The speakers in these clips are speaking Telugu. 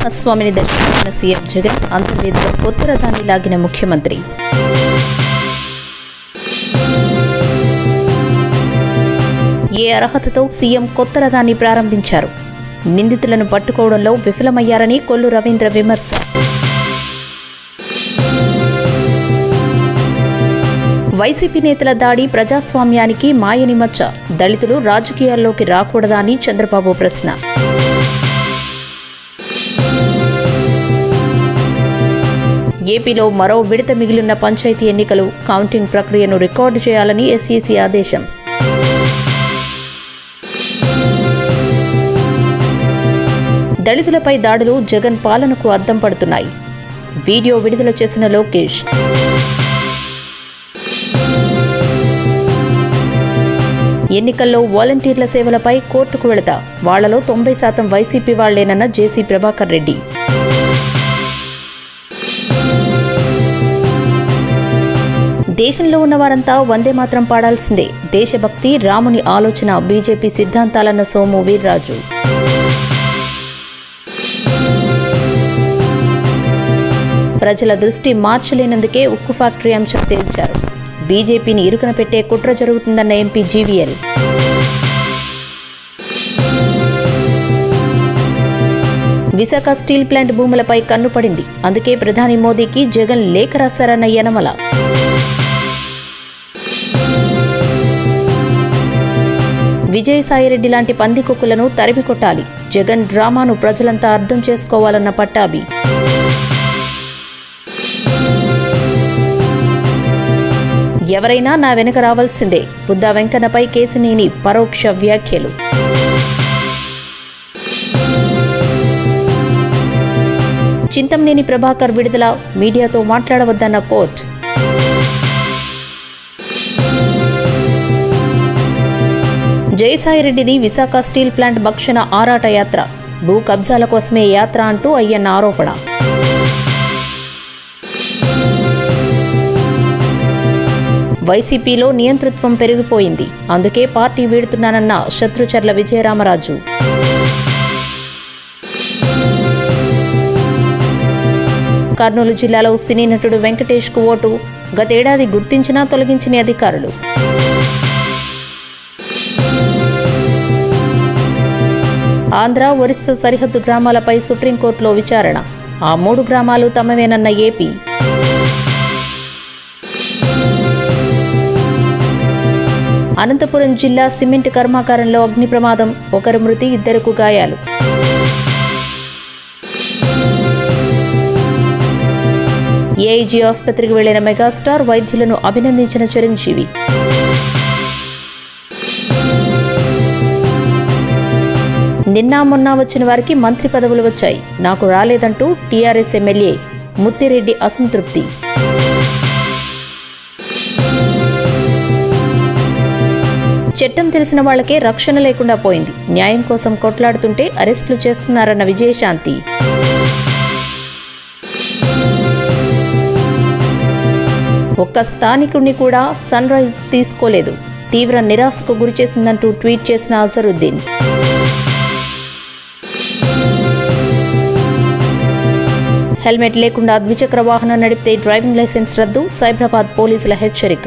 నరసింహస్వామిని దర్శించిన సీఎం జగన్ అంతర్వేదిగా కొత్త రథాన్ని లాగిన ముఖ్యమంత్రి ఏ అర్హతతో సీఎం కొత్త రథాన్ని ప్రారంభించారు నిందితులను పట్టుకోవడంలో విఫలమయ్యారని కొల్లు రవీంద్ర విమర్శ వైసీపీ నేతల దాడి ప్రజాస్వామ్యానికి మాయని మచ్చ దళితులు రాజకీయాల్లోకి రాకూడదా అని చంద్రబాబు ప్రశ్న ఏపీలో మరో విడత మిగిలిన పంచాయతీ ఎన్నికలు కౌంటింగ్ ప్రక్రియను రికార్డు చేయాలని ఎస్ఈసీ ఆదేశం దళితులపై దాడులు జగన్ పాలనకు అద్దం పడుతున్నాయి వీడియో విడుదల చేసిన లోకేష్ ఎన్నికల్లో వాలంటీర్ల సేవలపై కోర్టుకు వెళతా వాళ్లలో తొంభై శాతం వైసీపీ వాళ్లేనన్న జేసీ ప్రభాకర్ రెడ్డి దేశంలో ఉన్న వారంతా వందే మాత్రం పాడాల్సిందే దేశభక్తి రాముని ఆలోచన బీజేపీ సిద్ధాంతాలన్న సోము వీర్రాజు ప్రజల దృష్టి మార్చలేనందుకే ఉక్కు ఫ్యాక్టరీ అంశం తేల్చారు బీజేపీని ఇరుకున పెట్టే కుట్ర జరుగుతుందన్న MP GVL Visakha steel plant భూములపై కన్ను పడింది అందుకే ప్రధాని మోదీకి జగన్ లేఖ రాశారన్న యనమల విజయసాయిరెడ్డి లాంటి పందికొక్కులను తరిమి కొట్టాలి జగన్ డ్రామాను ప్రజలంతా అర్థం చేసుకోవాలన్న పట్టాభి ఎవరైనా నా వెనక రావాల్సిందే బుద్ధా వెంకన్నపై కేసినేని పరోక్ష వ్యాఖ్యలు చింతంనేని ప్రభాకర్ విడుదల మీడియాతో మాట్లాడవద్దన్న కోర్టు జయసాయిరెడ్డిది విశాఖ స్టీల్ ప్లాంట్ భక్షణ ఆరాట యాత్ర భూ కబ్జాల కోసమే యాత్ర అంటూ అయ్యన్న ఆరోపణ వైసీపీలో నియంతృత్వం పెరిగిపోయింది అందుకే పార్టీ వీడుతున్నానన్న శత్రుచర్ల విజయరామరాజు కర్నూలు జిల్లాలో సినీ నటుడు వెంకటేష్ కు ఓటు గతేడాది గుర్తించినా తొలగించని అధికారులు ఆంధ్ర ఒరిస్సా సరిహద్దు గ్రామాలపై సుప్రీంకోర్టులో విచారణ ఆ మూడు గ్రామాలు తమవేనన్న ఏపీ అనంతపురం జిల్లా సిమెంట్ కర్మాగారంలో అగ్ని ప్రమాదం ఒకరు మృతి ఇద్దరుకు గాయాలు ఏఐజీ ఆసుపత్రికి వెళ్లిన మెగాస్టార్ వైద్యులను అభినందించిన చిరంజీవి నిన్న మొన్న వచ్చిన వారికి మంత్రి పదవులు వచ్చాయి నాకు రాలేదంటూ టీఆర్ఎస్ ఎమ్మెల్యే ముత్తిరెడ్డి అసంతృప్తి చట్టం తెలిసిన వాళ్లకే రక్షణ లేకుండా పోయింది న్యాయం కోసం కొట్లాడుతుంటే అరెస్టులు చేస్తున్నారన్న విజయశాంతి ఒక్క స్థానికుడిని కూడా సన్ రైజ్ తీసుకోలేదు తీవ్ర నిరాశకు గురిచేసిందంటూ ట్వీట్ చేసిన అజరుద్దీన్ హెల్మెట్ లేకుండా ద్విచక్ర వాహనం నడిపితే డ్రైవింగ్ లైసెన్స్ రద్దు సైబరాబాద్ పోలీసుల హెచ్చరిక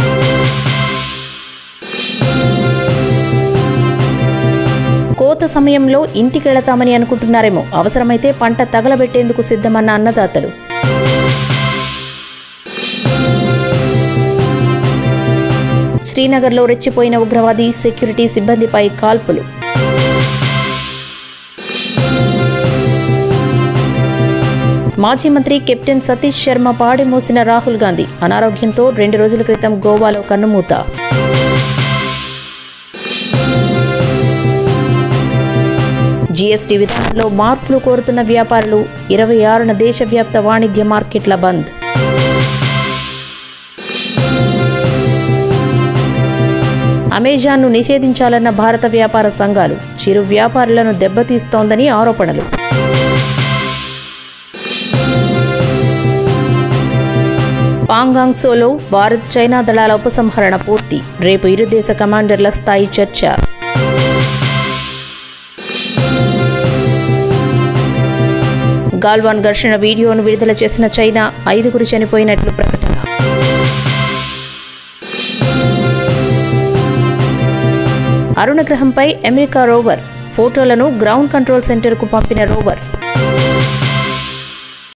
కోత సమయంలో ఇంటికెళతామని అనుకుంటున్నారేమో అవసరమైతే పంట తగలబెట్టేందుకు సిద్ధమన్న అన్నదాతలు శ్రీనగర్లో రెచ్చిపోయిన ఉగ్రవాది సెక్యూరిటీ సిబ్బందిపై కాల్పులు మాజీ మంత్రి కెప్టెన్ సతీష్ శర్మ పాడి మోసిన రాహుల్ గాంధీ అనారోగ్యంతో రెండు రోజుల క్రితం గోవాలో కన్నుమూత జీఎస్టీ విధానంలో మార్పులు కోరుతున్న వ్యాపారులు ఇరవై ఆరున దేశవ్యాప్త వాణిజ్య మార్కెట్ల బంద్ అమెజాన్ను నిషేధించాలన్న భారత వ్యాపార సంఘాలు చిరు వ్యాపారులను దెబ్బతీస్తోందని ఆరోపణలు పాంగాంగ్సోలో భారత్ చైనా దళాల ఉపసంహరణ పూర్తి రేపు ఇరు దేశ కమాండర్ల స్థాయి చర్చ గాల్వాన్ ఘర్షణ వీడియోను విడుదల చేసిన చైనా ఐదుగురు చనిపోయినట్లు ప్రకటన అరుణగ్రహంపై అమెరికా రోవర్ ఫోటోలను గ్రౌండ్ కంట్రోల్ సెంటర్కు పంపిన రోవర్